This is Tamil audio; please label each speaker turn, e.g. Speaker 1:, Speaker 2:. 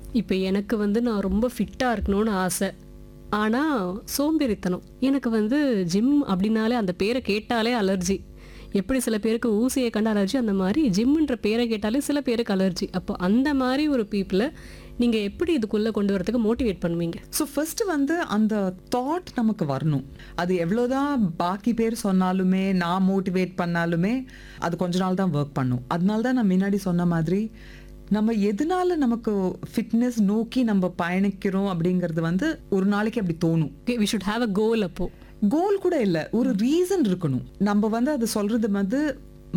Speaker 1: இப்போ எனக்கு வந்து நான் ரொம்ப ஃபிட்டாக இருக்கணும்னு ஆசை ஆனால் சோம்பேறித்தனம் எனக்கு வந்து ஜிம் அப்படின்னாலே அந்த பேரை கேட்டாலே அலர்ஜி எப்படி சில பேருக்கு ஊசியை கண்ட அலர்ஜி அந்த மாதிரி ஜிம்ன்ற பேரை கேட்டாலே சில பேருக்கு அலர்ஜி அப்போ அந்த மாதிரி ஒரு பீப்புளை நீங்கள் எப்படி இதுக்குள்ளே கொண்டு வரதுக்கு மோட்டிவேட் பண்ணுவீங்க
Speaker 2: ஸோ ஃபர்ஸ்ட் வந்து அந்த தாட் நமக்கு வரணும் அது எவ்வளோதான் பாக்கி பேர் சொன்னாலுமே நான் மோட்டிவேட் பண்ணாலுமே அது கொஞ்ச நாள் தான் ஒர்க் பண்ணும் அதனால தான் நான் முன்னாடி சொன்ன மாதிரி நம்ம எதனால நமக்கு ஃபிட்னஸ் நோக்கி நம்ம பயணிக்கிறோம் அப்படிங்கிறது வந்து ஒரு நாளைக்கு அப்படி தோணும்
Speaker 1: okay we should have a call அப்போது
Speaker 2: கோல் கூட இல்லை ஒரு ரீசன் இருக்கணும் நம்ம வந்து அது சொல்றது வந்து